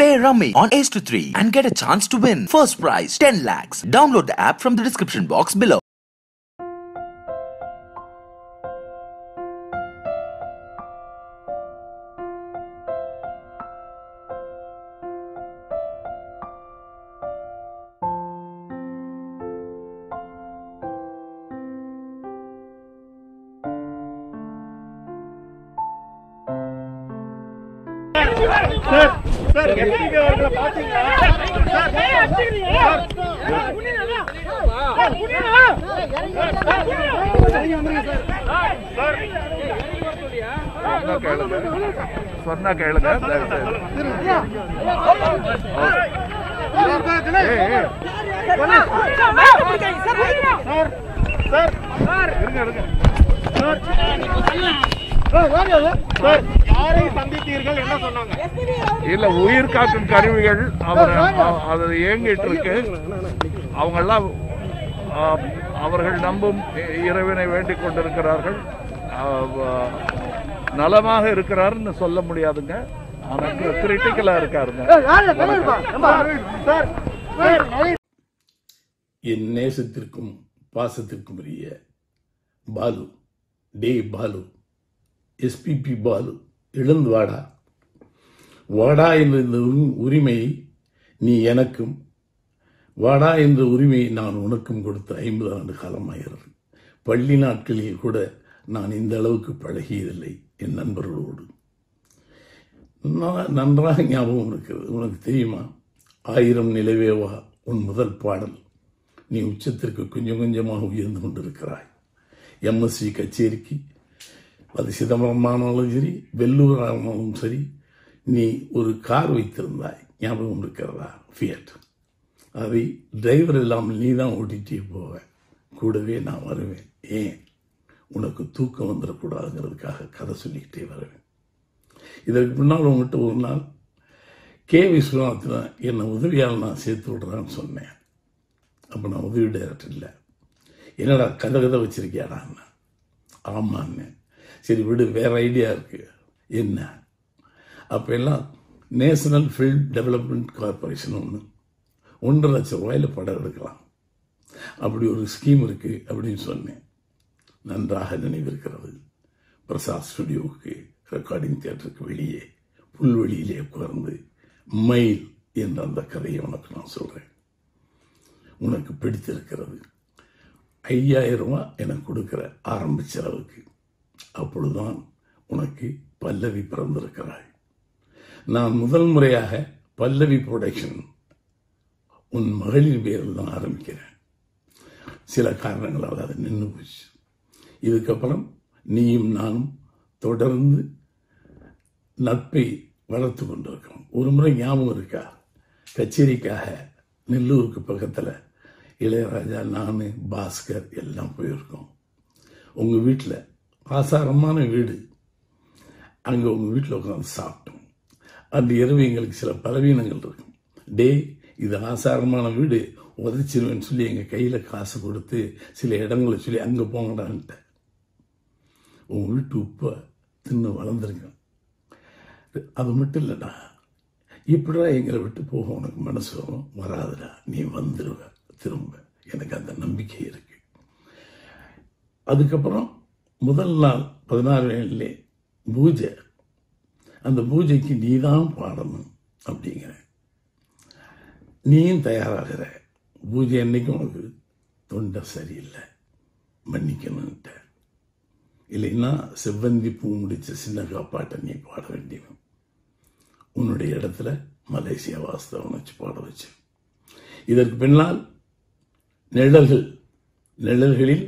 Play Rummy on Ace to 3 and get a chance to win. First prize 10 lakhs. Download the app from the description box below. Sir sir SPB அவர்களை பாத்தீங்களா sir சொன்னா கேளுங்க சொன்னா கேளுங்க தயவு செய்து. ஏய், ஏய், சார் சார் இருங்க இருங்க சார் சார் யாரை சந்தித்தீர்கள் என்ன சொன்னாங்க இல்ல உயிர் காக்கும் கருவிகள் அவர் அது இயங்கிட்டு இருக்கு அவங்கெல்லாம் ஆ, அவர்கள் நம்பும் இறைவனை வேண்டிக் கொண்டிருக்கிறார்கள் ஆ, வ- நலமாக இருக்கிறாருன்னு சொல்ல முடியாதுங்க ஆனா கிரிட்டிக்கலா இருக்காருங்க சார் சார் என் நேசத்திற்கும் பாசத்திற்கும் உரிய பாலு டே பாலு எஸ்பிபி பாலு எழுந்து வாடா வாடா என்ற இந்த உரி- உரிமையை நீ எனக்கும் வாடா என்ற உரிமையை நான் உனக்கும் கொடுத்த ஐம்பது ஆண்டு காலமாகிறது பள்ளி நாட்களில் கூட நான் இந்த அளவுக்கு பழகியதில்லை என் நண்பர்களோடு நான் நன்றாக ஞாபகம் இருக்கிறது உனக்கு தெரியுமா ஆயிரம் நிலவேவா உன் முதல் பாடல் நீ உச்சத்திற்கு கொஞ்சம் கொஞ்சமாக உயர்ந்து கொண்டிருக்கிறாய் எம்எஸ்சி கச்சேரிக்கு அது சிதம்பரமானாலும் சரி வெள்ளூர் ஆனாலும் சரி நீ ஒரு கார் வைத்திருந்தாய் ஞாபகம் இருக்கிறதா ஃபியட் அதை டிரைவர் இல்லாமல் நீ தான் ஓட்டிகிட்டே போவ கூடவே நான் வருவேன் ஏன் உனக்கு தூக்கம் வந்துடக்கூடாதுங்கிறதுக்காக கதை சொல்லிக்கிட்டே வருவேன் இதற்கு பின்னால் உங்ககிட்ட ஒரு நாள் கே விஸ்வநாதன் என்னை உதவியால் நான் சேர்த்து விடுறான்னு சொன்னேன் அப்போ நான் உதவி டைரக்டர் இல்லை என்னடா கதை கதை வச்சிருக்கியாடா ஆமான்னு சரி விடு வேற ஐடியா இருக்கு என்ன அப்போ எல்லாம் நேஷனல் ஃபில்ம் டெவலப்மெண்ட் கார்பரேஷன் ஒன்று ஒன்றரை லட்சம் ரூபாயில் படம் எடுக்கலாம் அப்படி ஒரு ஸ்கீம் இருக்கு அப்படின்னு சொன்னேன் நன்றாக நினைவிருக்கிறது பிரசாத் ஸ்டுடியோவுக்கு ரெக்கார்டிங் தியேட்டருக்கு வெளியே புல்வெளியிலே உட்கார்ந்து மயில் என்ற அந்த கதையை உனக்கு நான் சொல்றேன் உனக்கு பிடித்திருக்கிறது ஐயாயிரம் ரூபாய் எனக்கு கொடுக்கிற ஆரம்ப செலவுக்கு அப்பொழுதுதான் உனக்கு பல்லவி பிறந்திருக்கிறாய் நான் முதல் முறையாக பல்லவி ப்ரொடக்ஷன் உன் மகளிர் பேரில் தான் ஆரம்பிக்கிறேன் சில காரணங்களால் அது நின்று போச்சு இதுக்கப்புறம் நீயும் நானும் தொடர்ந்து நட்பை வளர்த்து கொண்டிருக்கிறோம் ஒரு முறை ஞாபகம் இருக்கா கச்சேரிக்காக நெல்லூருக்கு பக்கத்தில் இளையராஜா நான் பாஸ்கர் எல்லாம் போயிருக்கோம் உங்கள் வீட்டில் ஆசாரமான வீடு அங்கே உங்கள் வீட்டில் உட்காந்து சாப்பிட்டோம் அந்த இரவு எங்களுக்கு சில பலவீனங்கள் இருக்கும் டே இது ஆசாரமான வீடு உதச்சிருவேன்னு சொல்லி எங்கள் கையில் காசு கொடுத்து சில இடங்களை சொல்லி அங்கே போங்கடான்ட்டேன் உங்கள் வீட்டு உப்பை தின்னு வளர்ந்துருங்க அது மட்டும் இல்லைடா இப்படிடா எங்களை விட்டு போக உனக்கு மனசு வரும் வராதுடா நீ வந்துடுவ திரும்ப எனக்கு அந்த நம்பிக்கை இருக்கு அதுக்கப்புறம் முதல் நாள் பதினாறு நாள்லே பூஜை அந்த பூஜைக்கு நீ தான் பாடணும் அப்படிங்கிற நீயும் தயாராகிற பூஜை அன்னைக்கு உனக்கு தொண்டை சரியில்லை மன்னிக்கணுன்ட்ட இல்லைன்னா செவ்வந்தி பூ முடிச்ச சின்ன காப்பாட்டை நீ பாட வேண்டியவன் உன்னுடைய இடத்துல மலேசியா வாஸ்தவன் வச்சு பாட வச்சு இதற்கு பின்னால் நிழல்கள் நிழல்களில்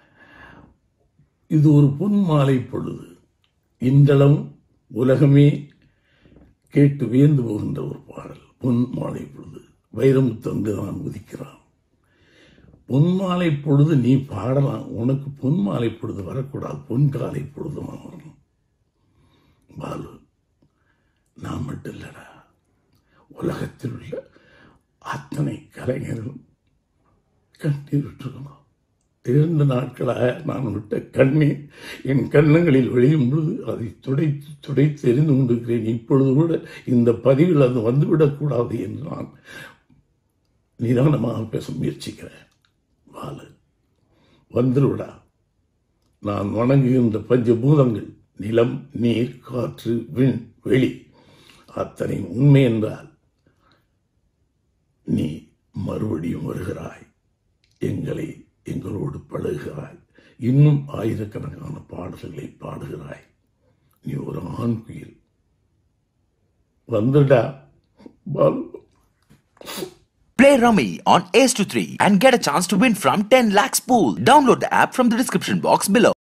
இது ஒரு பொன் மாலை பொழுது இன்றளவும் உலகமே கேட்டு வியந்து போகின்ற ஒரு பாடல் பொன் மாலை பொழுது வைரமுத்து அங்குதான் உதிக்கிறான் பொன் மாலை பொழுது நீ பாடலாம் உனக்கு பொன் மாலை பொழுது வரக்கூடாது பொன் காலை பொழுது வரணும் பாலு நான் மட்டும் இல்லடா உலகத்தில் உள்ள அத்தனை கலைஞர்களும் கண்ணீர் விட்டுருக்கணும் இரண்டு நாட்களாக நான் விட்ட கண்ணீர் என் கண்ணங்களில் ஒழியும் பொழுது அதை துடைத்து துடைத்து எரிந்து கொண்டிருக்கிறேன் இப்பொழுது கூட இந்த பதிவில் அது வந்துவிடக்கூடாது என்று நான் நிதானமாக பேச முயற்சிக்கிறேன் வாழு வந்துவிடா நான் வணங்குகின்ற பஞ்சபூதங்கள் நிலம் நீர் காற்று விண் வெளி அத்தனை உண்மை என்றால் நீ மறுபடியும் வருகிறாய் எங்களை எங்களோடு பழகுகிறாய் இன்னும் ஆயிரக்கணக்கான பாடல்களை பாடுகிறாய் நீ ஒரு ஆண் குயில் வந்துடா Balu Play Rummy on Ace to 3 and get a chance to win from 10 lakhs pool. Download the app from the description box below.